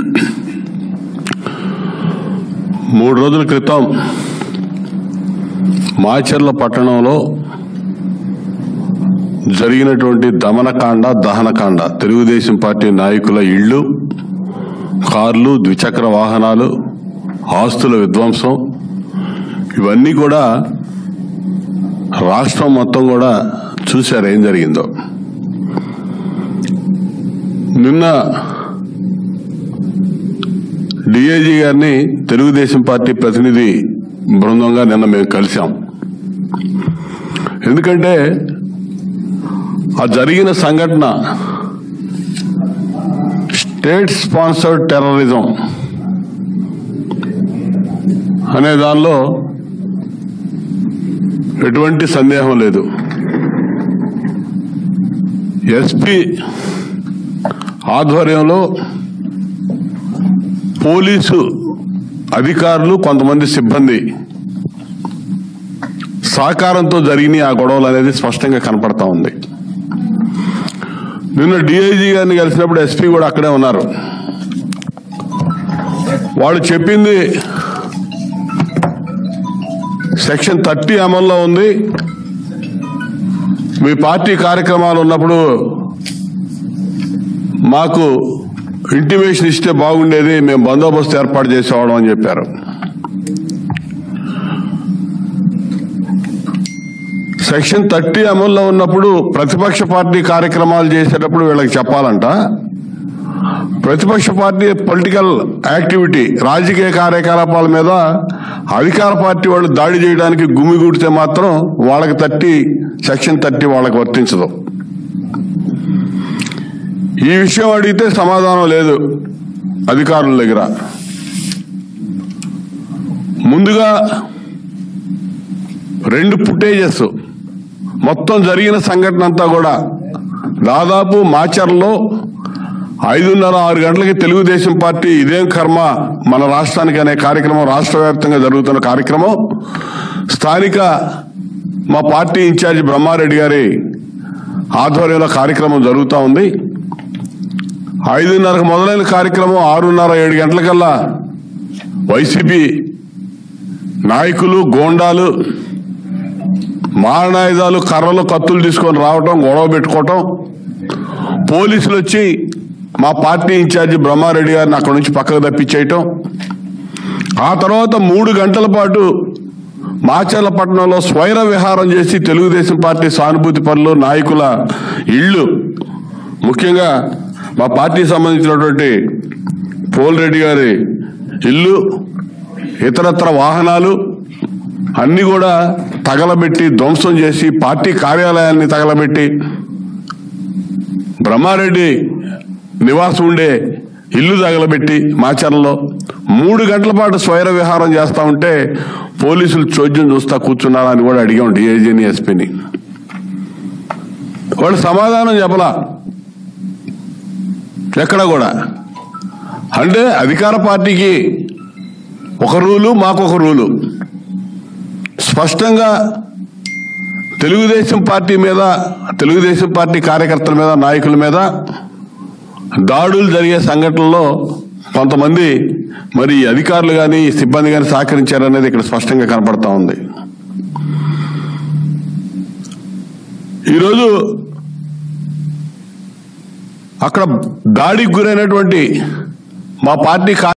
మూడు రోజుల క్రితం మాచర్ల పట్టణంలో జరిగినటువంటి దమనకాండ దహనకాండ తెలుగుదేశం పార్టీ నాయకుల ఇళ్ళు కార్లు ద్విచక్ర వాహనాలు ఆస్తుల విధ్వంసం ఇవన్నీ కూడా రాష్ట్రం మొత్తం కూడా చూశారు ఏం జరిగిందో నిన్న డిఐజీ గారిని తెలుగుదేశం పార్టీ ప్రతినిధి బృందంగా నిన్న మేము కలిశాం ఎందుకంటే ఆ జరిగిన సంఘటన స్టేట్ స్పాన్సర్డ్ టెర్రరిజం అనే దానిలో ఎటువంటి సందేహం లేదు ఎస్పీ ఆధ్వర్యంలో పోలీసు అధికారులు కొంతమంది సిబ్బంది సహకారంతో జరిగిన ఆ గొడవలు అనేది స్పష్టంగా కనపడతా ఉంది నిన్న డిఐజీ గారిని కలిసినప్పుడు ఎస్పీ కూడా అక్కడే ఉన్నారు వాళ్ళు చెప్పింది సెక్షన్ థర్టీ అమల్లో ఉంది మీ పార్టీ కార్యక్రమాలు ఉన్నప్పుడు మాకు ఇంటిమేషన్ ఇస్తే బాగుండేది మేము బందోబస్తు ఏర్పాటు చేసేవాళ్ళం అని చెప్పారు సెక్షన్ థర్టీ అమల్లో ఉన్నప్పుడు ప్రతిపక్ష పార్టీ కార్యక్రమాలు చేసేటప్పుడు వీళ్ళకి చెప్పాలంట ప్రతిపక్ష పార్టీ పొలిటికల్ యాక్టివిటీ రాజకీయ కార్యకలాపాల మీద అధికార పార్టీ వాళ్ళు దాడి చేయడానికి గుమిగూడితే మాత్రం వాళ్ళకి థర్టీ సెక్షన్ థర్టీ వాళ్ళకి వర్తించదు ఈ విషయం అడిగితే సమాధానం లేదు అధికారుల దగ్గర ముందుగా రెండు ఫుటేజెస్ మొత్తం జరిగిన సంఘటన అంతా కూడా దాదాపు మాచర్లో ఐదున్నర ఆరు గంటలకి తెలుగుదేశం పార్టీ ఇదేం కర్మ మన రాష్ట్రానికి అనే కార్యక్రమం రాష్ట్ర వ్యాప్తంగా జరుగుతున్న కార్యక్రమం స్థానిక మా పార్టీ ఇన్ఛార్జి బ్రహ్మారెడ్డి గారి ఆధ్వర్యంలో కార్యక్రమం జరుగుతూ ఉంది ఐదున్నరకు మొదలైన కార్యక్రమం ఆరున్నర ఏడు గంటలకల్లా వైసీపీ నాయకులు గోండాలు మారణాయుధాలు కర్రలు కత్తులు తీసుకొని రావటం గొడవ పెట్టుకోవటం పోలీసులు వచ్చి మా పార్టీ ఇన్ఛార్జి బ్రహ్మారెడ్డి గారిని అక్కడి నుంచి పక్కకు తప్పించేయటం ఆ తర్వాత మూడు గంటల పాటు మాచర్లపట్నంలో స్వైర విహారం చేసి తెలుగుదేశం పార్టీ సానుభూతి పనులు నాయకుల ఇళ్ళు ముఖ్యంగా మా పార్టీకి సంబంధించినటువంటి పోల్రెడ్డి గారి ఇల్లు ఇతరత్ర వాహనాలు అన్ని కూడా తగలబెట్టి ధ్వంసం చేసి పార్టీ కార్యాలయాన్ని తగలబెట్టి బ్రహ్మారెడ్డి నివాసం ఉండే ఇల్లు తగలబెట్టి మాచర్లలో మూడు గంటల పాటు స్వైర విహారం చేస్తా ఉంటే పోలీసులు చోద్యం చూస్తా కూర్చున్నారా అని కూడా అడిగాం డిఐజీని ఎస్పీని వాళ్ళు సమాధానం చెప్పలా ఎక్కడ కూడా అంటే అధికార పార్టీకి ఒక రూలు మాకు ఒక రూలు స్పష్టంగా తెలుగుదేశం పార్టీ మీద తెలుగుదేశం పార్టీ కార్యకర్తల మీద నాయకుల మీద దాడులు జరిగే సంఘటనలో కొంతమంది మరి అధికారులు కానీ సిబ్బంది కానీ సహకరించారనేది ఇక్కడ స్పష్టంగా కనపడతా ఉంది ఈరోజు అక్కడ దాడికి గురైనటువంటి మా పార్టీ